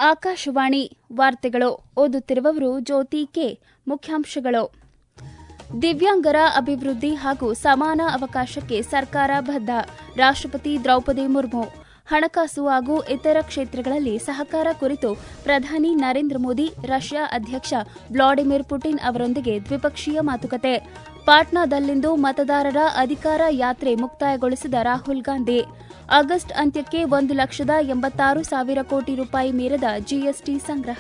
ಆಕಾಶವಾಣಿ ವಾರ್ತೆಗಳು ಓದುತ್ತಿರುವವರು ಜ್ಯೋತಿ ಕೆ ಮುಖ್ಯಾಂಶಗಳು ದಿವ್ಯಾಂಗರ ಅಭಿವೃದ್ಧಿ ಹಾಗೂ ಸಮಾನ ಅವಕಾಶಕ್ಕೆ ಸರ್ಕಾರ ಬದ್ಧ ರಾಷ್ಟಪತಿ ದ್ರೌಪದಿ ಮುರ್ಮು ಹಣಕಾಸು ಹಾಗೂ ಇತರ ಕ್ಷೇತ್ರಗಳಲ್ಲಿ ಸಹಕಾರ ಕುರಿತು ಪ್ರಧಾನಿ ನರೇಂದ್ರ ಮೋದಿ ರಷ್ಯಾ ಅಧ್ಯಕ್ಷ ವ್ಲಾಡಿಮಿರ್ ಪುಟಿನ್ ಅವರೊಂದಿಗೆ ದ್ವಿಪಕ್ಷೀಯ ಮಾತುಕತೆ ಪಾಟ್ನಾದಲ್ಲಿಂದು ಮತದಾರರ ಅಧಿಕಾರ ಯಾತ್ರೆ ಮುಕ್ತಾಯಗೊಳಿಸಿದ ರಾಹುಲ್ ಗಾಂಧಿ ಆಗಸ್ಟ್ ಅಂತ್ಯಕ್ಕೆ ಒಂದು ಲಕ್ಷದ ಎಂಬತ್ತಾರು ಸಾವಿರ ಕೋಟಿ ರೂಪಾಯಿ ಮೀರದ ಜಿಎಸ್ಟಿ ಸಂಗ್ರಹ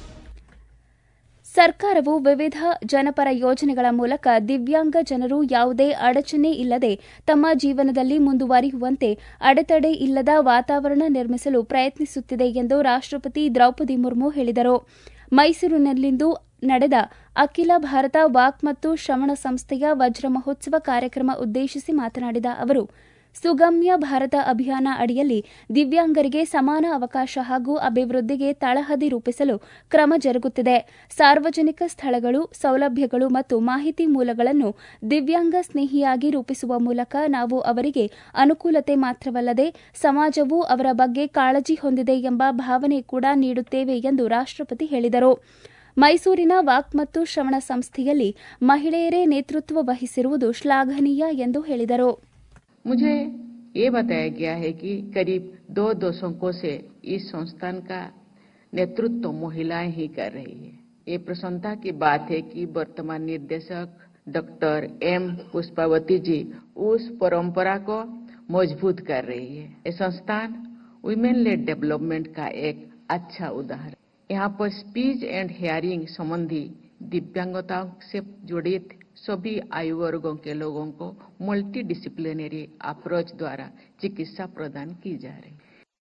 ಸರ್ಕಾರವು ವಿವಿಧ ಜನಪರ ಯೋಜನೆಗಳ ಮೂಲಕ ದಿವ್ಯಾಂಗ ಜನರು ಯಾವುದೇ ಅಡಚಣೆ ಇಲ್ಲದೆ ತಮ್ಮ ಜೀವನದಲ್ಲಿ ಮುಂದುವರಿಯುವಂತೆ ಅಡೆತಡೆ ಇಲ್ಲದ ವಾತಾವರಣ ನಿರ್ಮಿಸಲು ಪ್ರಯತ್ನಿಸುತ್ತಿದೆ ಎಂದು ರಾಷ್ಟಪತಿ ದ್ರೌಪದಿ ಮುರ್ಮು ಹೇಳಿದರು ಮೈಸೂರಿನಲ್ಲಿಂದು ನಡೆದ ಅಖಿಲ ಭಾರತ ವಾಕ್ ಮತ್ತು ಶ್ರವಣ ಸಂಸ್ಥೆಯ ವಜ್ರ ಮಹೋತ್ಸವ ಕಾರ್ಯಕ್ರಮ ಉದ್ದೇಶಿಸಿ ಮಾತನಾಡಿದ ಅವರು ಸುಗಮ್ಯ ಭಾರತ ಅಭಿಯಾನ ಅಡಿಯಲ್ಲಿ ದಿವ್ಯಾಂಗರಿಗೆ ಸಮಾನ ಅವಕಾಶ ಹಾಗೂ ಅಭಿವೃದ್ಧಿಗೆ ತಳಹದಿ ರೂಪಿಸಲು ಕ್ರಮ ಜರುಗುತ್ತಿದೆ ಸಾರ್ವಜನಿಕ ಸ್ಥಳಗಳು ಸೌಲಭ್ಯಗಳು ಮತ್ತು ಮಾಹಿತಿ ಮೂಲಗಳನ್ನು ದಿವ್ಯಾಂಗ ಸ್ನೇಹಿಯಾಗಿ ರೂಪಿಸುವ ಮೂಲಕ ನಾವು ಅವರಿಗೆ ಅನುಕೂಲತೆ ಮಾತ್ರವಲ್ಲದೆ ಸಮಾಜವು ಅವರ ಬಗ್ಗೆ ಕಾಳಜಿ ಹೊಂದಿದೆ ಎಂಬ ಭಾವನೆ ಕೂಡ ನೀಡುತ್ತೇವೆ ಎಂದು ರಾಷ್ಟಪತಿ ಹೇಳಿದರು ಮೈಸೂರಿನ ವಾಕ್ ಮತ್ತು ಶ್ರವಣ ಸಂಸ್ಥೆಯಲ್ಲಿ ಮಹಿಳೆಯರೇ ನೇತೃತ್ವ ವಹಿಸಿರುವುದು ಶ್ಲಾಘನೀಯ ಎಂದು ಹೇಳಿದರು मुझे ये बताया गया है कि करीब दो दशकों से इस संस्थान का नेतृत्व महिलाएं ही कर रही है ये प्रसन्नता की बात है कि वर्तमान निर्देशक डॉक्टर एम पुष्पावती जी उस परंपरा को मजबूत कर रही है ये संस्थान वुमेन लेड डेवलपमेंट का एक अच्छा उदाहरण यहाँ पर स्पीच एंड हेयरिंग संबंधी दिव्यांगताओं से जुड़ित सभी आयु वर्गों के लोगों को मल्टी डिसिप्लिनरी अप्रोच द्वारा चिकित्सा प्रदान की जा रही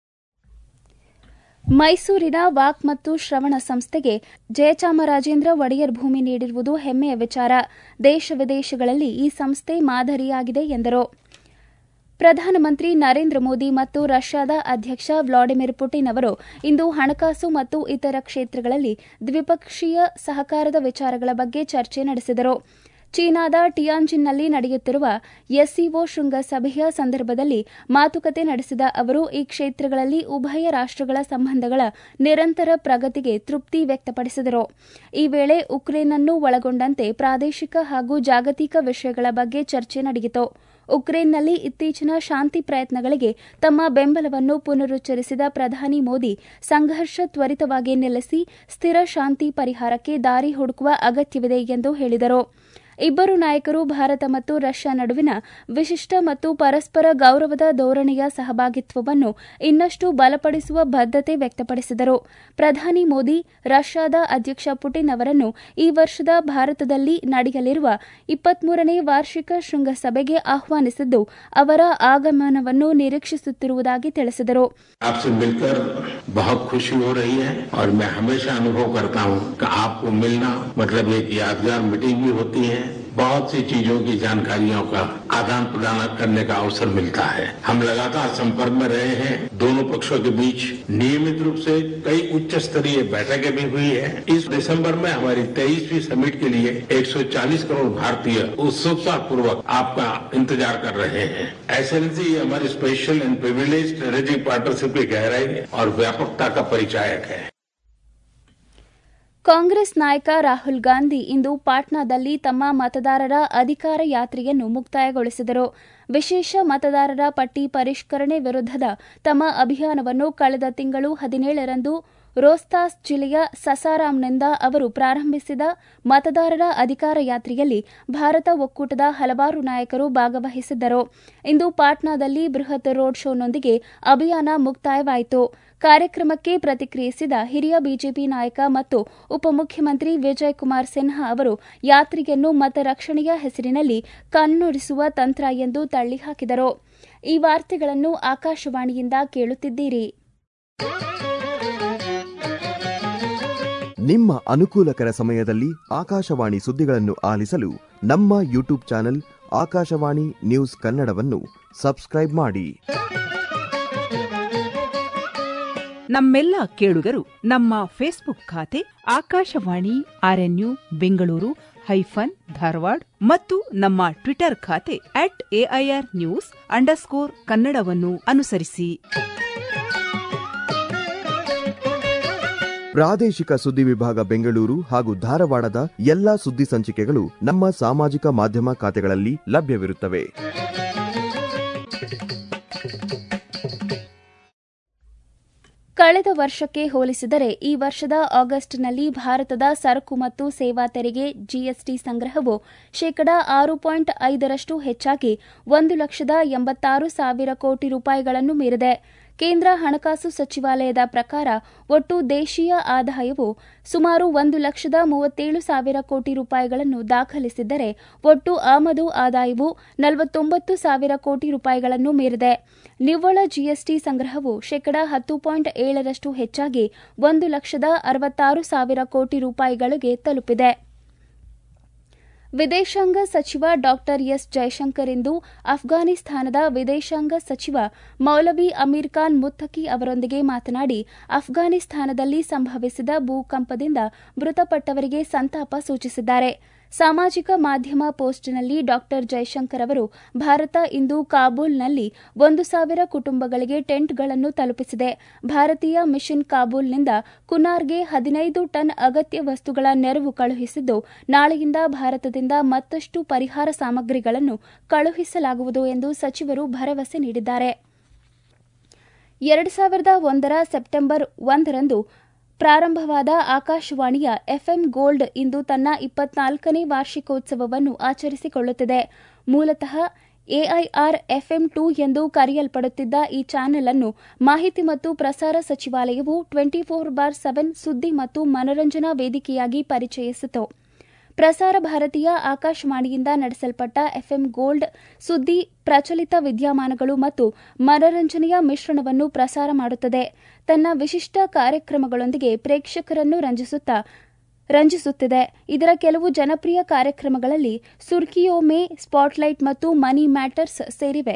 ಮೈಸೂರಿನ ವಾಕ್ ಮತ್ತು ಶ್ರವಣ ಸಂಸ್ಥೆಗೆ ಜಯಚಾಮರಾಜೇಂದ್ರ ಒಡೆಯರ್ ಭೂಮಿ ನೀಡಿರುವುದು ಹೆಮ್ಮೆಯ ವಿಚಾರ ದೇಶ ವಿದೇಶಗಳಲ್ಲಿ ಈ ಸಂಸ್ಥೆ ಮಾದರಿಯಾಗಿದೆ ಎಂದರು ಪ್ರಧಾನಮಂತ್ರಿ ನರೇಂದ್ರ ಮೋದಿ ಮತ್ತು ರಷ್ಯಾದ ಅಧ್ಯಕ್ಷ ವ್ಲಾಡಿಮಿರ್ ಪುಟಿನ್ ಅವರು ಇಂದು ಹಣಕಾಸು ಮತ್ತು ಇತರ ಕ್ಷೇತ್ರಗಳಲ್ಲಿ ದ್ವಿಪಕ್ಷೀಯ ಸಹಕಾರದ ವಿಚಾರಗಳ ಬಗ್ಗೆ ಚರ್ಚೆ ನಡೆಸಿದರು ಚೀನಾದ ಟಿಯಾನ್ಜಿನ್ನಲ್ಲಿ ನಡೆಯುತ್ತಿರುವ ಎಸ್ಸಿಒ ಶೃಂಗಸಭೆಯ ಸಂದರ್ಭದಲ್ಲಿ ಮಾತುಕತೆ ನಡೆಸಿದ ಅವರು ಈ ಕ್ಷೇತ್ರಗಳಲ್ಲಿ ಉಭಯ ರಾಷ್ಟಗಳ ಸಂಬಂಧಗಳ ನಿರಂತರ ಪ್ರಗತಿಗೆ ತೃಪ್ತಿ ವ್ಯಕ್ತಪಡಿಸಿದರು ಈ ವೇಳೆ ಉಕ್ರೇನ್ ಒಳಗೊಂಡಂತೆ ಪ್ರಾದೇಶಿಕ ಹಾಗೂ ಜಾಗತಿಕ ವಿಷಯಗಳ ಬಗ್ಗೆ ಚರ್ಚೆ ನಡೆಯಿತು ಉಕ್ರೇನ್ನಲ್ಲಿ ಇತ್ತೀಚಿನ ಶಾಂತಿ ಪ್ರಯತ್ನಗಳಿಗೆ ತಮ್ಮ ಬೆಂಬಲವನ್ನು ಪುನರುಚ್ಚರಿಸಿದ ಪ್ರಧಾನಿ ಮೋದಿ ಸಂಘರ್ಷ ತ್ವರಿತವಾಗಿ ನಿಲ್ಲಿಸಿ ಸ್ಥಿರ ಶಾಂತಿ ಪರಿಹಾರಕ್ಕೆ ದಾರಿ ಹುಡುಕುವ ಅಗತ್ಯವಿದೆ ಎಂದು ಹೇಳಿದರು ಇಬ್ಬರು ನಾಯಕರು ಭಾರತ ಮತ್ತು ರಷ್ಯಾ ನಡುವಿನ ವಿಶಿಷ್ಟ ಮತ್ತು ಪರಸ್ಪರ ಗೌರವದ ಧೋರಣೆಯ ಸಹಭಾಗಿತ್ವವನ್ನು ಇನ್ನಷ್ಟು ಬಲಪಡಿಸುವ ಬದ್ದತೆ ವ್ಯಕ್ತಪಡಿಸಿದರು ಪ್ರಧಾನಿ ಮೋದಿ ರಷ್ಯಾದ ಅಧ್ಯಕ್ಷ ಪುಟಿನ್ ಅವರನ್ನು ಈ ವರ್ಷದ ಭಾರತದಲ್ಲಿ ನಡೆಯಲಿರುವ ಇಪ್ಪತ್ಮೂರನೇ ವಾರ್ಷಿಕ ಶೃಂಗಸಭೆಗೆ ಆಹ್ವಾನಿಸಿದ್ದು ಅವರ ಆಗಮನವನ್ನು ನಿರೀಕ್ಷಿಸುತ್ತಿರುವುದಾಗಿ ತಿಳಿಸಿದರು आपसे मिलकर बहुत खुशी हो रही है और मैं हमेशा अनुभव करता हूँ कि आपको मिलना मतलब एक यादगार मीटिंग भी होती है बहुत सी चीजों की जानकारियों का आदान प्रदान करने का अवसर मिलता है हम लगातार संपर्क में रहे हैं दोनों पक्षों के बीच नियमित रूप से कई उच्च स्तरीय बैठकें भी हुई है इस दिसंबर में हमारी तेईसवीं समिट के लिए 140 करोड़ भारतीय उत्सुकता पूर्वक आपका इंतजार कर रहे हैं एसएलसी हमारी special and privilege strategic partnership की गहराई और व्यापकता का परिचायक है ಕಾಂಗ್ರೆಸ್ ನಾಯಕ ರಾಹುಲ್ ಗಾಂಧಿ ಇಂದು ಪಾಟ್ನಾದಲ್ಲಿ ತಮ್ಮ ಮತದಾರರ ಅಧಿಕಾರ ಯಾತ್ರೆಯನ್ನು ಮುಕ್ತಾಯಗೊಳಿಸಿದರು ವಿಶೇಷ ಮತದಾರರ ಪಟ್ಟಿ ಪರಿಷ್ಕರಣೆ ವಿರುದ್ದದ ತಮ್ಮ ಅಭಿಯಾನವನ್ನು ಕಳೆದ ತಿಂಗಳು ಹದಿನೇಳರಂದು ರೋಸ್ತಾಸ್ ಜಿಲ್ಲೆಯ ಸಸಾರಾಂನಿಂದ ಅವರು ಪ್ರಾರಂಭಿಸಿದ ಮತದಾರರ ಅಧಿಕಾರ ಯಾತ್ರೆಯಲ್ಲಿ ಭಾರತ ಒಕ್ಕೂಟದ ಹಲವಾರು ನಾಯಕರು ಭಾಗವಹಿಸಿದ್ದರು ಇಂದು ಪಾಟ್ನಾದಲ್ಲಿ ಬೃಹತ್ ರೋಡ್ ಶೋನೊಂದಿಗೆ ಅಭಿಯಾನ ಮುಕ್ತಾಯವಾಯಿತು ಕಾರ್ಯಕ್ರಮಕ್ಕೆ ಪ್ರತಿಕ್ರಿಯಿಸಿದ ಹಿರಿಯ ಬಿಜೆಪಿ ನಾಯಕ ಮತ್ತು ಉಪಮುಖ್ಯಮಂತ್ರಿ ವಿಜಯ್ ಕುಮಾರ್ ಸಿನ್ಹಾ ಅವರು ಯಾತ್ರೆಯನ್ನು ಮತರಕ್ಷಣೆಯ ಹೆಸರಿನಲ್ಲಿ ಕಣ್ಣೊಡಿಸುವ ತಂತ್ರ ಎಂದು ತಳ್ಳಿಹಾಕಿದರು ಈ ವಾರ್ತೆಗಳನ್ನು ಆಕಾಶವಾಣಿಯಿಂದ ಕೇಳುತ್ತಿದ್ದೀರಿ ನಿಮ್ಮ ಅನುಕೂಲಕರ ಸಮಯದಲ್ಲಿ ಆಕಾಶವಾಣಿ ಸುದ್ದಿಗಳನ್ನು ಆಲಿಸಲು ನಮ್ಮ ಯೂಟ್ಯೂಬ್ ಚಾನೆಲ್ ಆಕಾಶವಾಣಿ ನ್ಯೂಸ್ ಕನ್ನಡವನ್ನು ಸಬ್ಸ್ಕ್ರೈಬ್ ಮಾಡಿ ನಮ್ಮೆಲ್ಲ ಕೇಳುಗರು ನಮ್ಮ ಫೇಸ್ಬುಕ್ ಖಾತೆ ಆಕಾಶವಾಣಿ ಆರ್ಎನ್ಯು ಬೆಂಗಳೂರು ಹೈಫನ್ ಧಾರವಾಡ ಮತ್ತು ನಮ್ಮ ಟ್ವಿಟರ್ ಖಾತೆ ಅಟ್ ಎಐಆರ್ ನ್ಯೂಸ್ ಅಂಡರ್ಸ್ಕೋರ್ ಕನ್ನಡವನ್ನು ಅನುಸರಿಸಿ ಪ್ರಾದೇಶಿಕ ಸುದ್ದಿ ವಿಭಾಗ ಬೆಂಗಳೂರು ಹಾಗೂ ಧಾರವಾಡದ ಎಲ್ಲಾ ಸುದ್ದಿ ಸಂಚಿಕೆಗಳು ನಮ್ಮ ಸಾಮಾಜಿಕ ಮಾಧ್ಯಮ ಖಾತೆಗಳಲ್ಲಿ ಲಭ್ಯವಿರುತ್ತವೆ ಕಳೆದ ವರ್ಷಕ್ಕೆ ಹೋಲಿಸಿದರೆ ಈ ವರ್ಷದ ಆಗಸ್ಟ್ನಲ್ಲಿ ಭಾರತದ ಸರಕು ಮತ್ತು ಸೇವಾ ತೆರಿಗೆ ಜಿಎಸ್ಟಿ ಸಂಗ್ರಹವು ಶೇಕಡಾ ಆರು ಪಾಯಿಂಟ್ ಐದರಷ್ಟು ಹೆಚ್ಚಾಗಿ ಒಂದು ಲಕ್ಷದ ಎಂಬತ್ತಾರು ಸಾವಿರ ಕೋಟಿ ರೂಪಾಯಿಗಳನ್ನು ಮೀರಿದೆ ಕೇಂದ್ರ ಹಣಕಾಸು ಸಚಿವಾಲಯದ ಪ್ರಕಾರ ಒಟ್ಟು ದೇಶೀಯ ಆದಾಯವು ಸುಮಾರು ಒಂದು ಲಕ್ಷದ ಮೂವತ್ತೇಳು ಸಾವಿರ ಕೋಟಿ ರೂಪಾಯಿಗಳನ್ನು ದಾಖಲಿಸಿದ್ದರೆ ಒಟ್ಟು ಆಮದು ಆದಾಯವು ನಲವತ್ತೊಂಬತ್ತು ಸಾವಿರ ಕೋಟಿ ರೂಪಾಯಿಗಳನ್ನು ಮೀರಿದೆ ನಿವ್ವಳ ಜಿಎಸ್ಟಿ ಸಂಗ್ರಹವು ಶೇಕಡಾ ಹತ್ತು ಪಾಯಿಂಟ್ ಏಳರಷ್ಟು ಹೆಚ್ಚಾಗಿ ಒಂದು ಲಕ್ಷದ ಅರವತ್ತಾರು ಸಾವಿರ ಕೋಟಿ ರೂಪಾಯಿಗಳಿಗೆ ತಲುಪಿದೆ ವಿದೇಶಾಂಗ ಸಚಿವ ಡಾ ಎಸ್ ಜೈಶಂಕರ್ ಇಂದು ಅಫ್ಘಾನಿಸ್ತಾನದ ವಿದೇಶಾಂಗ ಸಚಿವ ಮೌಲವಿ ಅಮೀರ್ ಖಾನ್ ಮುತ್ತಕಿ ಅವರೊಂದಿಗೆ ಮಾತನಾಡಿ ಅಫ್ಘಾನಿಸ್ತಾನದಲ್ಲಿ ಸಂಭವಿಸಿದ ಭೂಕಂಪದಿಂದ ಮೃತಪಟ್ಟವರಿಗೆ ಸಂತಾಪ ಸೂಚಿಸಿದ್ದಾರೆ ಸಾಮಾಜಿಕ ಮಾಧ್ಯಮ ಪೋಸ್ಟ್ನಲ್ಲಿ ಡಾ ಜೈಶಂಕರ್ ಅವರು ಭಾರತ ಇಂದು ಕಾಬೂಲ್ನಲ್ಲಿ ಒಂದು ಸಾವಿರ ಕುಟುಂಬಗಳಿಗೆ ಟೆಂಟ್ಗಳನ್ನು ತಲುಪಿಸಿದೆ ಭಾರತೀಯ ಮಿಷನ್ ಕಾಬೂಲ್ನಿಂದ ಕುನಾರ್ಗೆ ಹದಿನೈದು ಟನ್ ಅಗತ್ಯ ವಸ್ತುಗಳ ನೆರವು ಕಳುಹಿಸಿದ್ದು ನಾಳೆಯಿಂದ ಭಾರತದಿಂದ ಮತ್ತಷ್ಟು ಪರಿಹಾರ ಸಾಮಗ್ರಿಗಳನ್ನು ಕಳುಹಿಸಲಾಗುವುದು ಎಂದು ಸಚಿವರು ಭರವಸೆ ನೀಡಿದ್ದಾರೆ ಎರಡು ಸಾವಿರದ ಒಂದರ ಸೆಪ್ಟೆಂಬರ್ ಒಂದರಂದು ಪ್ರಾರಂಭವಾದ ಆಕಾಶವಾಣಿಯ ಎಫ್ಎಂ ಗೋಲ್ಡ್ ಇಂದು ತನ್ನ ಇಪ್ಪತ್ನಾಲ್ಕನೇ ವಾರ್ಷಿಕೋತ್ಸವವನ್ನು ಆಚರಿಸಿಕೊಳ್ಳುತ್ತಿದೆ ಮೂಲತಃ ಎಐಆರ್ ಎಫ್ಎಂ ಟು ಎಂದು ಕರೆಯಲ್ಪಡುತ್ತಿದ್ದ ಈ ಚಾನೆಲ್ ಅನ್ನು ಮಾಹಿತಿ ಮತ್ತು ಪ್ರಸಾರ ಸಚಿವಾಲಯವು ಟ್ವೆಂಟಿ ಫೋರ್ ಬಾರ್ ಸೆವೆನ್ ಸುದ್ದಿ ಮತ್ತು ಮನರಂಜನಾ ವೇದಿಕೆಯಾಗಿ ಪರಿಚಯಿಸಿತು ಪ್ರಸಾರ ಭಾರತೀಯ ಆಕಾಶವಾಣಿಯಿಂದ ನಡೆಸಲ್ಪಟ್ಟ ಎಫ್ಎಂ ಗೋಲ್ಡ್ ಸುದ್ದಿ ಪ್ರಚಲಿತ ವಿದ್ಯಮಾನಗಳು ಮತ್ತು ಮನರಂಜನೆಯ ಮಿಶ್ರಣವನ್ನು ಪ್ರಸಾರ ಮಾಡುತ್ತದೆ ತನ್ನ ವಿಶಿಷ್ಟ ಕಾರ್ಯಕ್ರಮಗಳೊಂದಿಗೆ ಪ್ರೇಕ್ಷಕರನ್ನು ರಂಜಿಸುತ್ತಾ ರಂಜಿಸುತ್ತಿದೆ ಇದರ ಕೆಲವು ಜನಪ್ರಿಯ ಕಾರ್ಯಕ್ರಮಗಳಲ್ಲಿ ಸುರ್ಕಿಯೋ ಮೇ ಸ್ಪಾಟ್ಲೈಟ್ ಮತ್ತು ಮನಿ ಮ್ಯಾಟರ್ಸ್ ಸೇರಿವೆ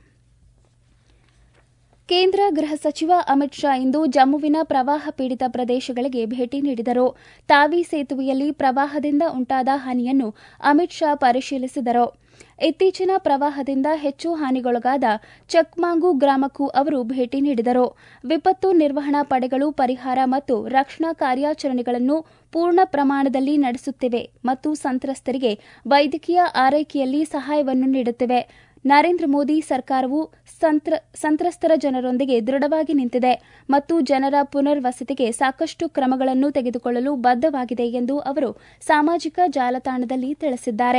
ಕೇಂದ್ರ ಗೃಹ ಸಚಿವ ಅಮಿತ್ ಶಾ ಇಂದು ಜಮ್ಮುವಿನ ಪ್ರವಾಹ ಪೀಡಿತ ಪ್ರದೇಶಗಳಿಗೆ ಭೇಟಿ ನೀಡಿದರು ತಾವಿ ಸೇತುವೆಯಲ್ಲಿ ಪ್ರವಾಹದಿಂದ ಉಂಟಾದ ಹಾನಿಯನ್ನು ಅಮಿತ್ ಶಾ ಪರಿಶೀಲಿಸಿದರು ಇತ್ತೀಚಿನ ಪ್ರವಾಹದಿಂದ ಹೆಚ್ಚು ಹಾನಿಗೊಳಗಾದ ಚಕ್ಮಾಂಗು ಗ್ರಾಮಕ್ಕೂ ಅವರು ಭೇಟಿ ನೀಡಿದರು ವಿಪತ್ತು ನಿರ್ವಹಣಾ ಪಡೆಗಳು ಪರಿಹಾರ ಮತ್ತು ರಕ್ಷಣಾ ಕಾರ್ಯಾಚರಣೆಗಳನ್ನು ಪೂರ್ಣ ಪ್ರಮಾಣದಲ್ಲಿ ನಡೆಸುತ್ತಿವೆ ಮತ್ತು ಸಂತ್ರಸ್ತರಿಗೆ ವೈದ್ಯಕೀಯ ಆರೈಕೆಯಲ್ಲಿ ಸಹಾಯವನ್ನು ನೀಡುತ್ತಿವೆ ನರೇಂದ್ರ ಮೋದಿ ಸರ್ಕಾರವು ಸಂತ್ರಸ್ತರ ಜನರೊಂದಿಗೆ ದೃಢವಾಗಿ ನಿಂತಿದೆ ಮತ್ತು ಜನರ ಪುನರ್ವಸತಿಗೆ ಸಾಕಷ್ಟು ಕ್ರಮಗಳನ್ನು ತೆಗೆದುಕೊಳ್ಳಲು ಬದ್ಧವಾಗಿದೆ ಎಂದು ಅವರು ಸಾಮಾಜಿಕ ಜಾಲತಾಣದಲ್ಲಿ ತಿಳಿಸಿದ್ದಾರೆ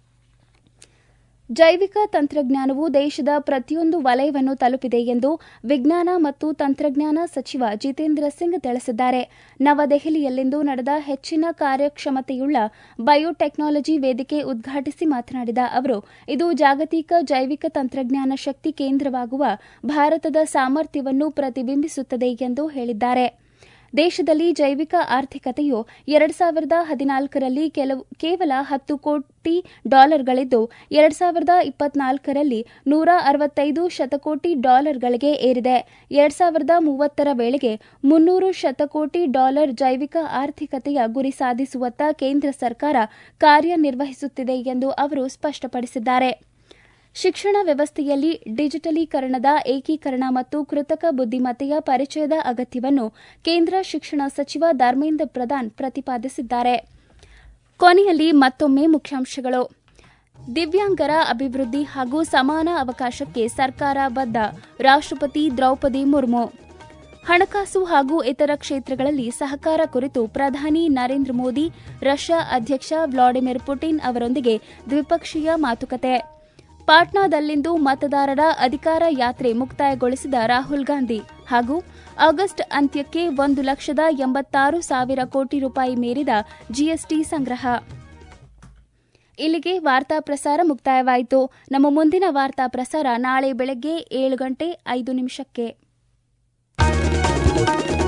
ಜೈವಿಕ ತಂತ್ರಜ್ಞಾನವು ದೇಶದ ಪ್ರತಿಯೊಂದು ವಲಯವನ್ನು ತಲುಪಿದೆ ಎಂದು ವಿಜ್ಞಾನ ಮತ್ತು ತಂತ್ರಜ್ಞಾನ ಸಚಿವ ಜಿತೇಂದ್ರ ಸಿಂಗ್ ತಿಳಿಸಿದ್ದಾರೆ ನವದೆಹಲಿಯಲ್ಲಿಂದು ನಡೆದ ಹೆಚ್ಚಿನ ಕಾರ್ಯಕ್ಷಮತೆಯುಳ್ಳ ಬಯೋಟೆಕ್ನಾಲಜಿ ವೇದಿಕೆ ಉದ್ಘಾಟಿಸಿ ಮಾತನಾಡಿದ ಅವರು ಇದು ಜಾಗತಿಕ ಜೈವಿಕ ತಂತ್ರಜ್ಞಾನ ಶಕ್ತಿ ಕೇಂದ್ರವಾಗುವ ಭಾರತದ ಸಾಮರ್ಥ್ಯವನ್ನು ಪ್ರತಿಬಿಂಬಿಸುತ್ತದೆ ಎಂದು ಹೇಳಿದ್ದಾರೆ ದೇಶದಲ್ಲಿ ಜೈವಿಕ ಆರ್ಥಿಕತೆಯು ಎರಡು ಸಾವಿರದ ಹದಿನಾಲ್ಕರಲ್ಲಿ ಕೇವಲ ಹತ್ತು ಕೋಟಿ ಡಾಲರ್ಗಳಿದ್ದು ಎರಡು ಸಾವಿರದ ಇಪ್ಪತ್ನಾಲ್ಕರಲ್ಲಿ ನೂರ ಅರವತ್ತೈದು ಶತಕೋಟಿ ಡಾಲರ್ಗಳಿಗೆ ಏರಿದೆ ಎರಡು ಸಾವಿರದ ಮೂವತ್ತರ ವೇಳೆಗೆ ಮುನ್ನೂರು ಶತಕೋಟಿ ಡಾಲರ್ ಜೈವಿಕ ಆರ್ಥಿಕತೆಯ ಗುರಿ ಸಾಧಿಸುವತ್ತ ಕೇಂದ್ರ ಸರ್ಕಾರ ಕಾರ್ಯನಿರ್ವಹಿಸುತ್ತಿದೆ ಎಂದು ಅವರು ಸ್ಪಷ್ಟಪಡಿಸಿದ್ದಾರೆ ಶಿಕ್ಷಣ ವ್ಯವಸ್ಥೆಯಲ್ಲಿ ಡಿಜಿಟಲೀಕರಣದ ಏಕೀಕರಣ ಮತ್ತು ಕೃತಕ ಬುದ್ದಿಮತ್ತೆಯ ಪರಿಚಯದ ಅಗತ್ಯವನ್ನು ಕೇಂದ್ರ ಶಿಕ್ಷಣ ಸಚಿವ ಧರ್ಮೇಂದ್ರ ಪ್ರಧಾನ್ ಪ್ರತಿಪಾದಿಸಿದ್ದಾರೆ ಕೊನೆಯಲ್ಲಿ ಮತ್ತೊಮ್ಮೆ ಮುಖ್ಯಾಂಶಗಳು ದಿವ್ಯಾಂಗರ ಅಭಿವೃದ್ಧಿ ಹಾಗೂ ಸಮಾನ ಅವಕಾಶಕ್ಕೆ ಸರ್ಕಾರ ಬದ್ಧ ರಾಷ್ಟ್ರಪತಿ ದ್ರೌಪದಿ ಮುರ್ಮು ಹಣಕಾಸು ಹಾಗೂ ಇತರ ಕ್ಷೇತ್ರಗಳಲ್ಲಿ ಸಹಕಾರ ಕುರಿತು ಪ್ರಧಾನಿ ನರೇಂದ್ರ ಮೋದಿ ರಷ್ಯಾ ಅಧ್ಯಕ್ಷ ವ್ಲಾಡಿಮಿರ್ ಪುಟಿನ್ ಅವರೊಂದಿಗೆ ದ್ವಿಪಕ್ಷೀಯ ಮಾತುಕತೆ ಪಾಟ್ನಾದಲ್ಲಿಂದು ಮತದಾರರ ಅಧಿಕಾರ ಯಾತ್ರೆ ಮುಕ್ತಾಯಗೊಳಿಸಿದ ರಾಹುಲ್ ಗಾಂಧಿ ಹಾಗೂ ಆಗಸ್ಟ್ ಅಂತ್ಯಕ್ಕೆ ಒಂದು ಲಕ್ಷದ ಎಂಬತ್ತಾರು ಸಾವಿರ ಕೋಟಿ ರೂಪಾಯಿ ಮೀರಿದ ಜಿಎಸ್ಟಿ ಸಂಗ್ರಹ ಇಲ್ಲಿಗೆ ವಾರ್ತಾ ಪ್ರಸಾರ ಮುಕ್ತಾಯವಾಯಿತು ನಮ್ಮ ಮುಂದಿನ ವಾರ್ತಾ ಪ್ರಸಾರ ನಾಳೆ ಬೆಳಗ್ಗೆ ಏಳು ಗಂಟೆ ಐದು ನಿಮಿಷಕ್ಕೆ